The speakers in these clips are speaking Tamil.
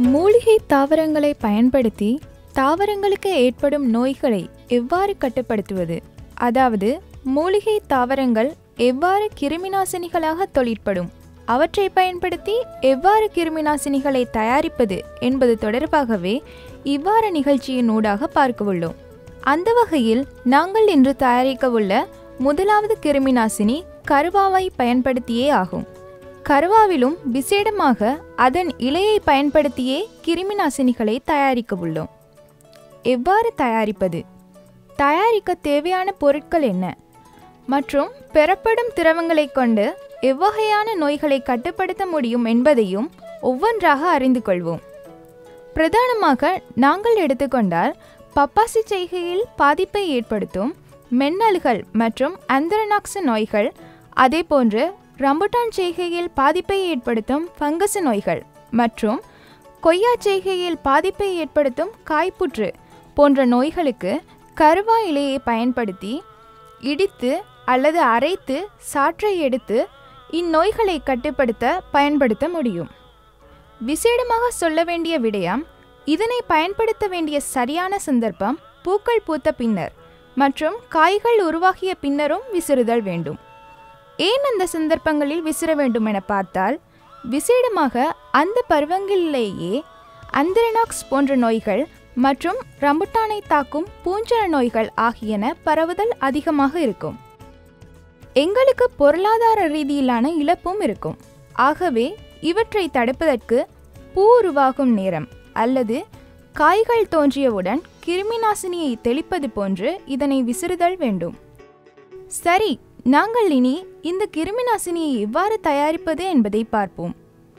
மூலிகை தாவரங்களை பயன்படுத்தி தாவரங்களுக்கு ஏற்படும் நோய்களை எவ்வாறு கட்டுப்படுத்துவது அதாவது மூலிகை தாவரங்கள் எவ்வாறு கிருமிநாசினிகளாக தொழிற்படும் அவற்றை பயன்படுத்தி எவ்வாறு கிருமிநாசினிகளை தயாரிப்பது என்பது தொடர்பாகவே இவ்வாறு நிகழ்ச்சியின் ஊடாக பார்க்கவுள்ளோம் அந்த வகையில் நாங்கள் இன்று தயாரிக்கவுள்ள முதலாவது கிருமிநாசினி கருவாவை பயன்படுத்தியே ஆகும் கருவாவிலும் விசேடமாக அதன் இலையை பயன்படுத்தியே கிருமிநாசினிகளை தயாரிக்க உள்ளோம் எவ்வாறு தயாரிப்பது தயாரிக்க தேவையான பொருட்கள் என்ன மற்றும் பெறப்படும் திரவங்களை கொண்டு எவ்வகையான நோய்களை கட்டுப்படுத்த முடியும் என்பதையும் ஒவ்வொன்றாக அறிந்து கொள்வோம் பிரதானமாக நாங்கள் எடுத்துக்கொண்டால் பப்பாசி செய்கையில் பாதிப்பை ஏற்படுத்தும் மென்னல்கள் மற்றும் அந்தரனாக்ச நோய்கள் அதேபோன்று ரம்புட்டான் செய்கையில் பாதிப்பை ஏற்படுத்தும் ஃபங்கஸ் நோய்கள் மற்றும் கொய்யா செய்கையில் பாதிப்பை ஏற்படுத்தும் காய்ப்புற்று போன்ற நோய்களுக்கு கருவா இலையை பயன்படுத்தி இடித்து அல்லது அரைத்து சாற்றை எடுத்து இந்நோய்களை கட்டுப்படுத்த பயன்படுத்த முடியும் விசேடமாக சொல்ல வேண்டிய விடயம் இதனை பயன்படுத்த வேண்டிய சரியான சந்தர்ப்பம் பூக்கள் பூத்த பின்னர் மற்றும் காய்கள் உருவாகிய பின்னரும் விசிறுதல் வேண்டும் ஏன் அந்த சந்தர்ப்பங்களில் விசிற வேண்டும் என பார்த்தால் விசேடமாக அந்த பருவங்களிலேயே அந்திரனாக்ஸ் போன்ற நோய்கள் மற்றும் ரம்புட்டானை தாக்கும் பூஞ்சன நோய்கள் ஆகியன பரவுதல் அதிகமாக இருக்கும் எங்களுக்கு பொருளாதார ரீதியிலான இழப்பும் இருக்கும் ஆகவே இவற்றை தடுப்பதற்கு பூ உருவாகும் நேரம் அல்லது காய்கள் தோன்றியவுடன் கிருமிநாசினியை தெளிப்பது போன்று இதனை விசிறுதல் வேண்டும் சரி நாங்கள் இனி இந்த கிருமிநாசினியை எவ்வாறு தயாரிப்பது என்பதை பார்ப்போம்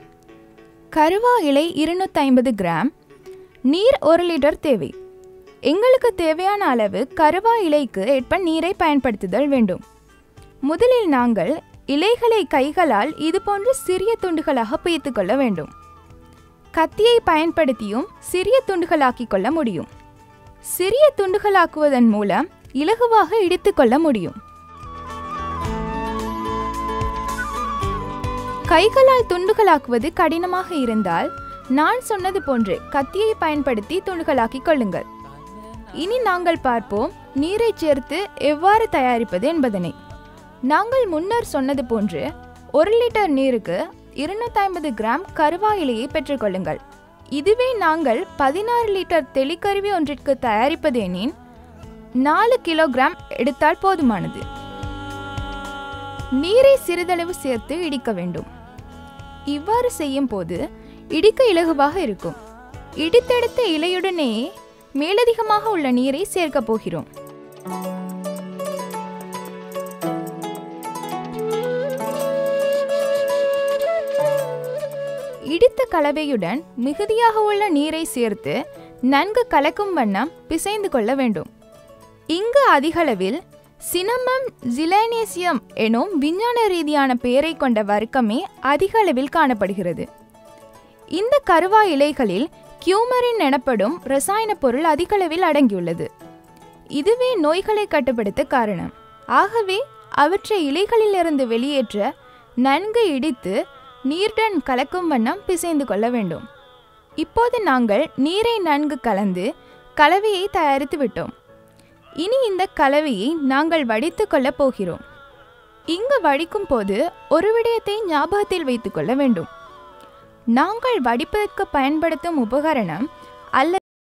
கருவா இலை இருநூத்தி ஐம்பது கிராம் நீர் ஒரு லிட்டர் தேவை எங்களுக்கு தேவையான அளவு கருவா இலைக்கு ஏற்ப நீரை பயன்படுத்துதல் வேண்டும் முதலில் நாங்கள் இலைகளை கைகளால் இதுபோன்று சிறிய துண்டுகளாக பிய்த்து கொள்ள வேண்டும் கத்தியை பயன்படுத்தியும் சிறிய துண்டுகளாக்கிக் கொள்ள முடியும் சிறிய துண்டுகளாக்குவதன் மூலம் இலகுவாக இடித்துக் கொள்ள முடியும் கைகளால் துண்டுகளாக்குவது கடினமாக இருந்தால் நான் சொன்னது போன்று கத்தியை பயன்படுத்தி துண்டுகளாக்கிக் கொள்ளுங்கள் இனி நாங்கள் பார்ப்போம் நீரை சேர்த்து எவ்வாறு தயாரிப்பது என்பதனை நாங்கள் முன்னர் சொன்னது போன்று ஒரு லிட்டர் நீருக்கு இருநூத்தி ஐம்பது கிராம் கருவா இலையை பெற்றுக்கொள்ளுங்கள் இதுவே நாங்கள் பதினாறு லிட்டர் தெளிக்கருவி ஒன்றிற்கு தயாரிப்பது எனின் நாலு கிலோகிராம் எடுத்தால் போதுமானது நீரை சிறிதளவு சேர்த்து இடிக்க வேண்டும் இவ்வாறு செய்யும் போது இடிக்க இலகுவாக இருக்கும் இடித்தெடுத்த இலையுடனே மேலதிகமாக உள்ள நீரை சேர்க்கப் போகிறோம் இடித்த கலவையுடன் மிகுதியாக உள்ள நீரை சேர்த்து நன்கு கலக்கும் வண்ணம் பிசைந்து கொள்ள வேண்டும் இங்கு அதிகளவில் சினமம் ஜிலேனேசியம் எனும் விஞ்ஞான ரீதியான பெயரை கொண்ட வர்க்கமே அதிக அளவில் காணப்படுகிறது இந்த கருவா இலைகளில் கியூமரின் எனப்படும் ரசாயன பொருள் அதிக அளவில் அடங்கியுள்ளது இதுவே நோய்களை கட்டுப்படுத்த காரணம் ஆகவே அவற்றை இலைகளிலிருந்து வெளியேற்ற நன்கு இடித்து நீருடன் கலக்கும் வண்ணம் பிசைந்து கொள்ள வேண்டும் இப்போது நாங்கள் நீரை நன்கு கலந்து கலவையை தயாரித்து விட்டோம் இனி இந்த கலவையை நாங்கள் வடித்து கொள்ளப் போகிறோம் இங்கு வடிக்கும் போது ஒரு விடயத்தை ஞாபகத்தில் வைத்துக் கொள்ள வேண்டும் நாங்கள் வடிப்பதற்கு பயன்படுத்தும் உபகரணம்